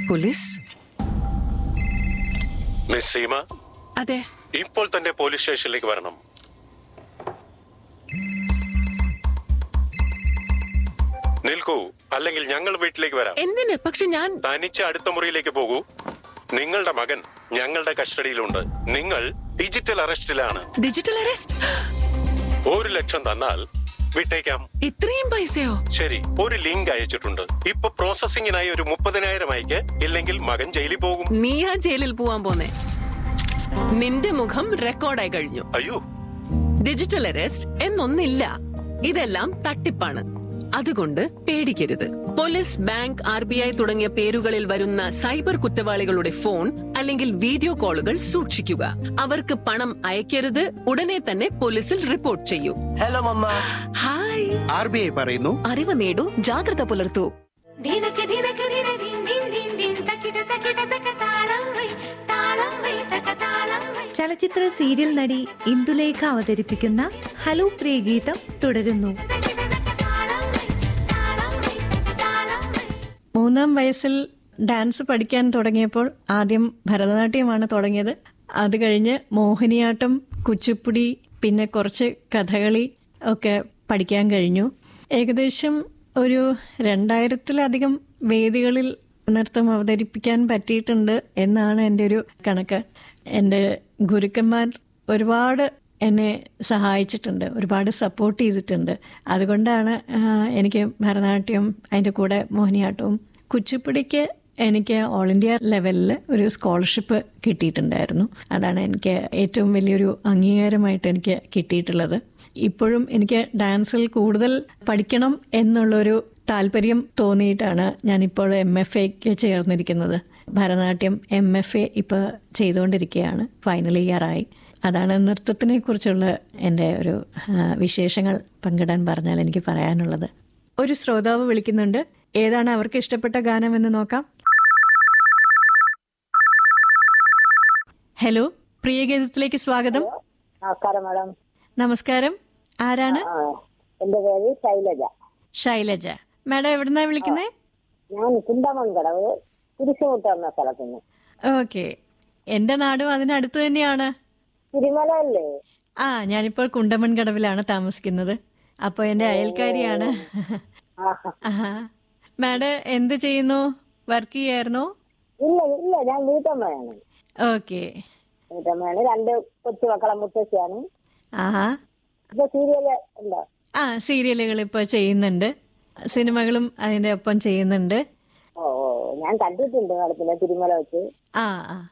Police miss Seema അതെ ഇപ്പോൾ തന്നെ പോലീസ് സ്റ്റേഷനിലേക്ക് വരണം നിൽക്കൂ അല്ലെങ്കിൽ ഞങ്ങൾ വീട്ടിലേക്ക് വരാം എന്തിന് പക്ഷെ ഞാൻ തനിച്ച് അടുത്ത മുറിയിലേക്ക് പോകൂ നിങ്ങളുടെ മകൻ ഞങ്ങളുടെ കസ്റ്റഡിയിലുണ്ട് നിങ്ങൾ ഡിജിറ്റൽ അറസ്റ്റിലാണ് ഡിജിറ്റൽ അറസ്റ്റ് ഒരു ലക്ഷം തന്നാൽ വിട്ടേക്കാം ഇത്രയും പൈസയോ ശരി ഒരു ലിങ്ക് അയച്ചിട്ടുണ്ട് ഇപ്പൊ പ്രോസസിംഗിനായി ഒരു മുപ്പതിനായിരം അയക്ക് ഇല്ലെങ്കിൽ മകൻ ജയിലിൽ പോകും നീയാ ജയിലിൽ പോവാൻ പോന്നെ നിന്റെ മുഖം റെക്കോർഡായി കഴിഞ്ഞു അയ്യോ ഡിജിറ്റൽ അറസ്റ്റ് എന്നൊന്നില്ല ഇതെല്ലാം തട്ടിപ്പാണ് അതുകൊണ്ട് പേടിക്കരുത് police bank R B I തുടങ്ങിയ പേരുകളിൽ വരുന്ന സൈബർ കുറ്റവാളികളുടെ ഫോൺ അല്ലെങ്കിൽ വീഡിയോ കോളുകൾ സൂക്ഷിക്കുക അവർക്ക് പണം അയക്കരുത് ഉടനെ തന്നെ പോലീസിൽ റിപ്പോർട്ട് ചെയ്യൂ hello mamma hi R B I പറയുന്നു അറിവ് നേടൂ ജാഗ്രത പുലർത്തൂ ധിനക്ക് ധിനക്ക് ധിന ധിൻ ധിൻ ധിൻ ധിൻ തക്കിട തക്കിട തക്ക താളം വൈ താളം വൈ തക്ക താളം വൈ ചലച്ചിത്ര സീരിയൽ നടി ഇന്ദുലേഖ അവതരിപ്പിക്കുന്ന ഹലോ പ്രിയ ഗീതം തുടരുന്നു തക്കിട തക്ക താളം വൈ താളം വൈ താളം വൈ മൂന്നാം വയസ്സിൽ ഡാൻസ് പഠിക്കാൻ തുടങ്ങിയപ്പോൾ ആദ്യം ഭരതനാട്യമാണ് തുടങ്ങിയത് അത് കഴിഞ്ഞ് മോഹിനിയാട്ടം കുച്ചിപ്പുടി പിന്നെ കുറച്ച് കഥകളി ഒക്കെ പഠിക്കാൻ കഴിഞ്ഞു ഏകദേശം ഒരു രണ്ടായിരത്തിലധികം വേദികളിൽ നൃത്തം അവതരിപ്പിക്കാൻ പറ്റിയിട്ടുണ്ട് എന്നാണ് എൻ്റെ ഒരു കണക്ക് എൻ്റെ ഗുരുക്കന്മാർ ഒരുപാട് എന്നെ സഹായിച്ചിട്ടുണ്ട് ഒരുപാട് സപ്പോർട്ട് ചെയ്തിട്ടുണ്ട് അതുകൊണ്ടാണ് ആ, എനിക്ക് ഭരതനാട്യം അതിൻ്റെ കൂടെ മോഹിനിയാട്ടവും കുച്ചിപ്പുടിക്ക് എനിക്ക് ഓൾ ഇന്ത്യ ലെവലിൽ ഒരു സ്കോളർഷിപ്പ് കിട്ടിയിട്ടുണ്ടായിരുന്നു അതാണ് എനിക്ക് ഏറ്റവും വലിയൊരു അംഗീകാരമായിട്ട് എനിക്ക് കിട്ടിയിട്ടുള്ളത് ഇപ്പോഴും എനിക്ക് ഡാൻസിൽ കൂടുതൽ പഠിക്കണം എന്നുള്ളൊരു താല്പര്യം തോന്നിയിട്ടാണ് ഞാനിപ്പോൾ എം എഫ് എക്ക് ചേർന്നിരിക്കുന്നത് ഭരതനാട്യം എം എഫ് എ ഇപ്പോൾ ചെയ്തുകൊണ്ടിരിക്കുകയാണ് ഫൈനൽ ഇയറായി അതാണ് നൃത്തത്തിനെ കുറിച്ചുള്ള എൻ്റെ ഒരു ആ, വിശേഷങ്ങൾ പങ്കിടാൻ പറഞ്ഞാൽ എനിക്ക് പറയാനുള്ളത് ഒരു ശ്രോതാവ് വിളിക്കുന്നുണ്ട് ഏതാണ് അവർക്ക് ഇഷ്ടപ്പെട്ട ഗാനം എന്ന് നോക്കാം ഹലോ പ്രിയഗീതത്തിലേക്ക് സ്വാഗതം നമസ്കാരം മാഡം നമസ്കാരം ആരാണ് ആ, എന്റെ പേര് ശൈലജ ശൈലജ മാഡം എവിടുന്നാ വിളിക്കുന്നത് ഞാൻ കുന്തമൺകടവ് കുരിശുമുട്ട് എന്ന സ്ഥലത്ത് നിന്ന് ഓക്കെ എൻ്റെ നാടും അതിനടുത്ത് തന്നെയാണ് തിരുമല അല്ലേ ആ ഞാനിപ്പോൾ കുണ്ടമൺകടവിലാണ് താമസിക്കുന്നത് അപ്പോൾ എൻ്റെ അയൽക്കാരിയാണ് ആഹാ. ആഹാ മാഡം എന്ത് ചെയ്യുന്നു വർക്ക് ചെയ്യായിരുന്നോ ഇല്ല ഇല്ല ഞാൻ വീട്ടമ്മയാണ് ഓക്കെ വീട്ടമ്മയാണ് രണ്ട് കൊച്ചു മക്കളെ മുത്തശ്ശിയാണ് ആഹാ ഇപ്പൊ സീരിയല് ഉണ്ടോ ആ സീരിയലുകൾ ഇപ്പോൾ ചെയ്യുന്നുണ്ട് സിനിമകളും അതിൻ്റെ ഒപ്പം ചെയ്യുന്നുണ്ട് ഓ ഓ ഞാൻ കണ്ടിട്ടുണ്ട് നടത്തില്ല തിരുമല വെച്ച് ആ ആ